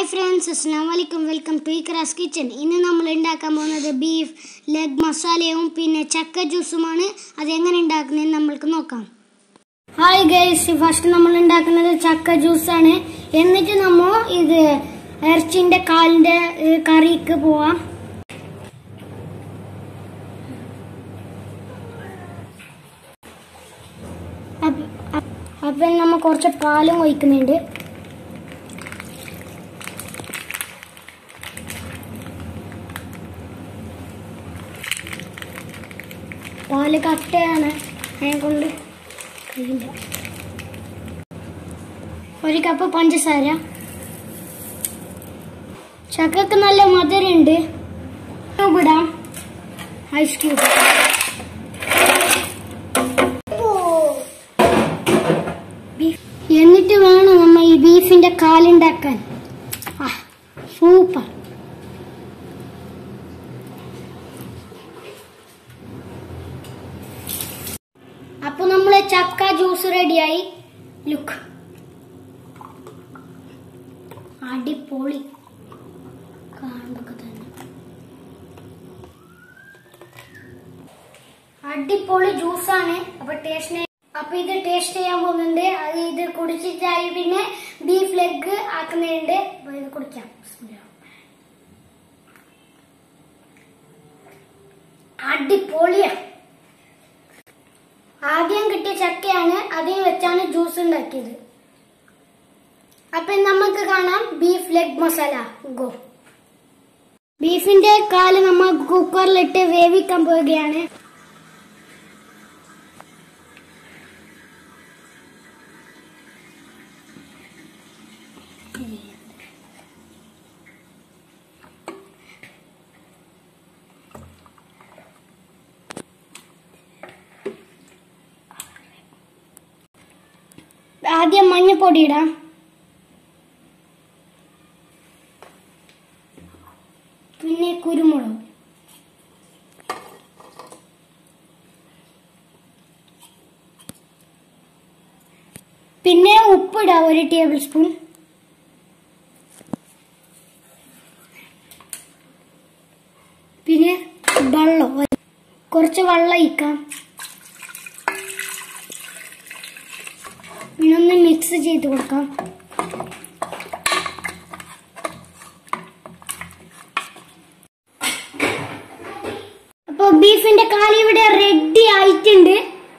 Friends അസ്സാം വലൈക്കും welcome to ഇക്രാസ് kitchen ഇന്ന് നമ്മൾ ഉണ്ടാക്കാൻ പോകുന്നത് ബീഫ് ലെഗ് മസാലയും പിന്നെ ചക്ക ജ്യൂസുമാണ് അതെങ്ങനെ ഉണ്ടാക്കുന്നതെന്ന് നമ്മൾക്ക് നോക്കാം ഹായ് ഗൈസ് ഫസ്റ്റ് നമ്മൾ ഉണ്ടാക്കുന്നത് ചക്ക ജ്യൂസാണ് എന്നിട്ട് നമ്മൾ ഇത് ഇറച്ചിൻ്റെ കാലിൻ്റെ ഏഹ്, കറിക്ക് പോവാം അപ്പ- അപ്പ- അപ്പം നമ്മൾ കുറച്ച് പാലും ഒഴിക്കുന്നുണ്ട് പാല് കട്ടയാണ് അതിനെ കൊണ്ട് കഴിയില്ല ഒരു കപ്പ് പഞ്ചസാര ചക്കക്ക് നല്ല മധുരമുണ്ട് ക്യൂബ് ഇടാം ഐസ് ക്യൂബ് ബീഫ്. എന്നിട്ട് വേണം നമ്മ ഈ ബീഫിന്റെ കാലുണ്ടാക്കാൻ ആ സൂപ്പർ അപ്പൊ നമ്മളെ ചക്ക ജ്യൂസ് റെഡിയായി ലുക്ക് അടിപൊളി കാണുമ്പൊക്കെ തന്നെ അടിപൊളി ജ്യൂസാണ് അപ്പൊ ടേസ്റ്റ് അപ്പൊ ഇത് ടേസ്റ്റ് ചെയ്യാൻ പോകുന്നുണ്ട് അത് ഇത് കുടിച്ചിട്ടായി പിന്നെ ബീഫ് ലെഗ് ആക്കുന്നുണ്ട് അപ്പൊ ഇത് കുടിക്കാം ബിസ്മില്ലാ. അടിപൊളിയാ ആദ്യം കിട്ടിയ ചക്കയാണ് അതിൽ വെച്ചാണ് ജ്യൂസ് ഉണ്ടാക്കിയത് അപ്പൊ നമുക്ക് കാണാം ബീഫ് ലെഗ് മസാല ഗോ ബീഫിന്റെ കാല് നമ്മൾ കുക്കറിലിട്ട് വേവിക്കാൻ പോവുകയാണ് ആദ്യം മഞ്ഞപ്പൊടി ഇടാം പിന്നെ കുരുമുളക് പിന്നെ ഉപ്പിടാം ഒരു ടേബിൾ സ്പൂൺ പിന്നെ വെള്ളം ഒരു- കുറച്ച് വെള്ളം ഒഴിക്കാം പിന്നെ ഒന്ന് മിക്സ് ചെയ്ത് കൊടുക്കാം അപ്പൊ ബീഫിന്റെ കാല് ഇവിടെ റെഡി ആയിട്ടുണ്ട്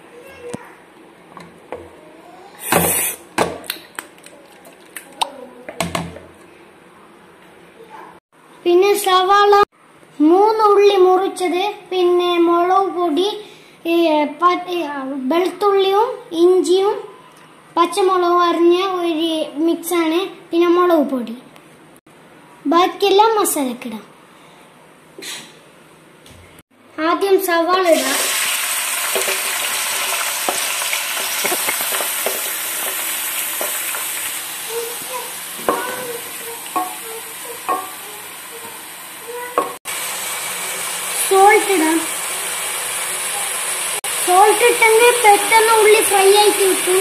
പിന്നെ സവാള മൂന്ന് ഉള്ളി മുറിച്ചത് പിന്നെ മുളക് പൊടി ഈ പ- ഈ വെളുത്തുള്ളിയും ഇഞ്ചിയും പച്ചമുളകും അരിഞ്ഞ ഒരു മിക്സാണ് പിന്നെ മുളക് പൊടി ബാക്കിയെല്ലാം മസാലക്കിടാം ആദ്യം സവാള ഇടാം സോൾട്ട് ഇടാം സോൾട്ട് ഇട്ടെങ്കിൽ പെട്ടെന്ന് ഉള്ളി ഫ്രൈ ആയിട്ട് കിട്ടും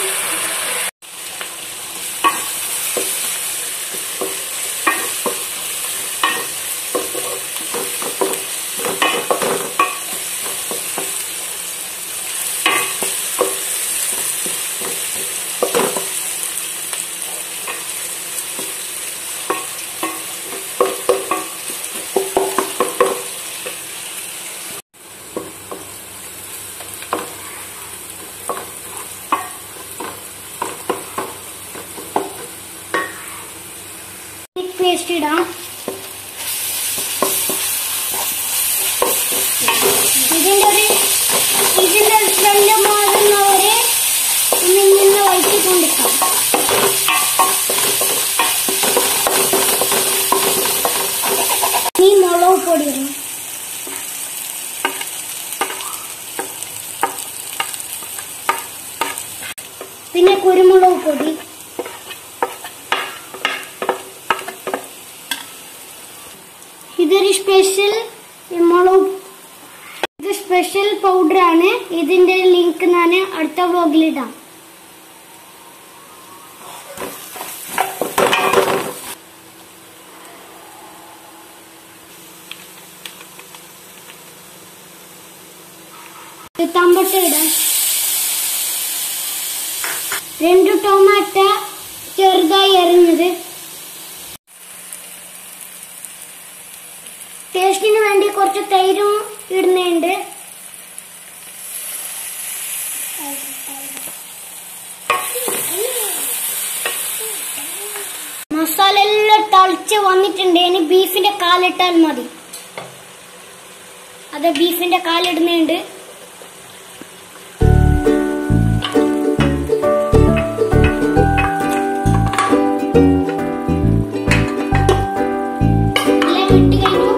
പേസ്റ്റ് ഇടാം ഇതിന്റെ ഒരു ഇതിന്റെ സ്മെല്ല് മാറുന്നവരെ ഒന്ന് ഇങ്ങനെ വഴറ്റിക്കൊണ്ടിരിക്കാം ഈ മുളക് പൊടി ഇടണം പിന്നെ കുരുമുളക് പൊടി ഇതൊരു സ്പെഷ്യൽ മുളക് ഇത് സ്പെഷ്യൽ പൗഡർ ആണ് ഇതിന്റെ ലിങ്ക് ഞാൻ അടുത്ത വ്ലോഗിൽ ഇടാം ഇത് തമ്പട്ട ഇടാം രണ്ട് ടൊമാറ്റോ ചെറുതായി എറിഞ്ഞത് ടേസ്റ്റിന് വേണ്ടി കുറച്ച് തൈരും ഇടുന്നുണ്ട് മസാല എല്ലാം തളിച്ച് വന്നിട്ടുണ്ട് ഇനി ബീഫിന്റെ കാലിട്ടാൽ മതി അത് ബീഫിന്റെ കാലിടുന്നുണ്ട് എല്ലാം ഇട്ട് കഴിഞ്ഞു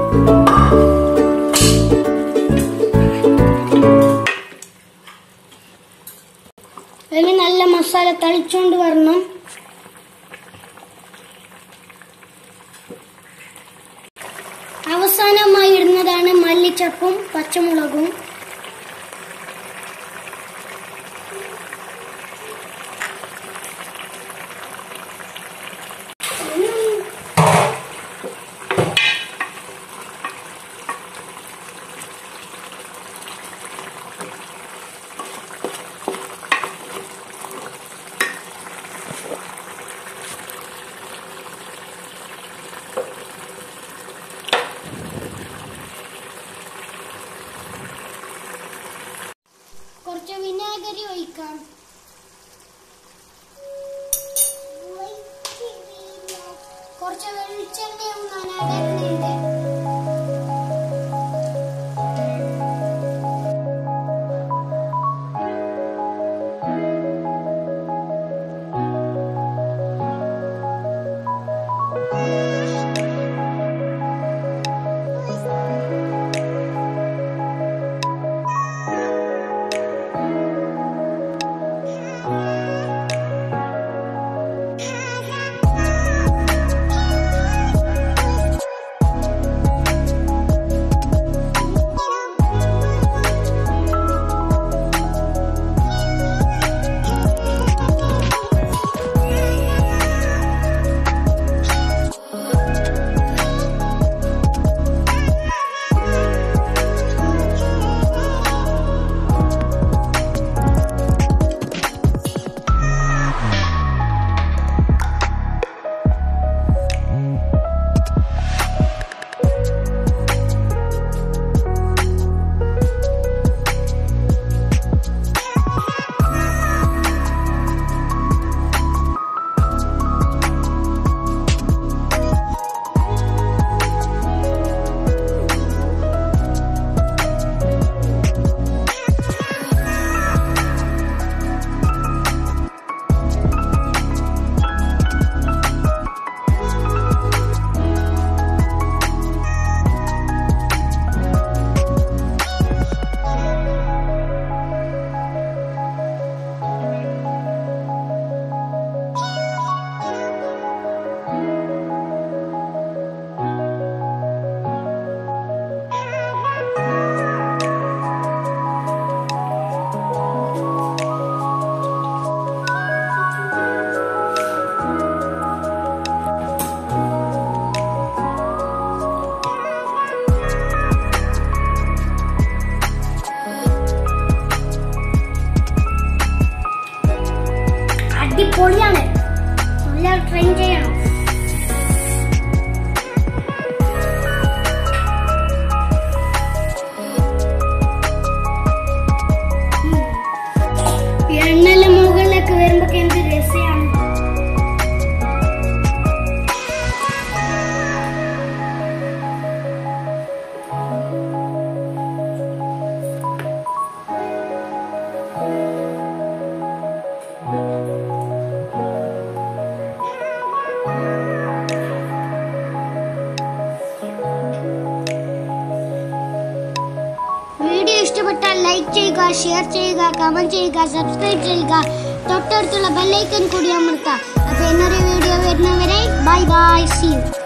ഇനി നല്ല മസാല തളിച്ചോണ്ട് വരണം അവസാനമായി ഇടുന്നതാണ് മല്ലിച്ചപ്പും പച്ചമുളകും കുറച്ച് വിനാഗിരി ഒഴിക്കാം കുറച്ച് വെളിച്ചെണ്ണയും നനകരുന്നുണ്ട് അടിപൊളിയാണ് എല്ലാവരും ട്രൈ ചെയ്യണം എണ്ണെല്ലാം മുകളിലേക്ക് വരുമ്പോ എന്ത് രസമാണ് വീഡിയോ ഇഷ്ടപ്പെട്ടാൽ ലൈക്ക് ചെയ്യുക ഷെയർ ചെയ്യുക കമന്റ് ചെയ്യുക സബ്സ്ക്രൈബ് ചെയ്യുക തൊട്ടടുത്തുള്ള ബെല്ലൈക്കൺ കൂടി അമർത്തുക അപ്പൊ എന്നൊരു വീഡിയോ വരുന്നവരെ ബൈ ബൈ സി യു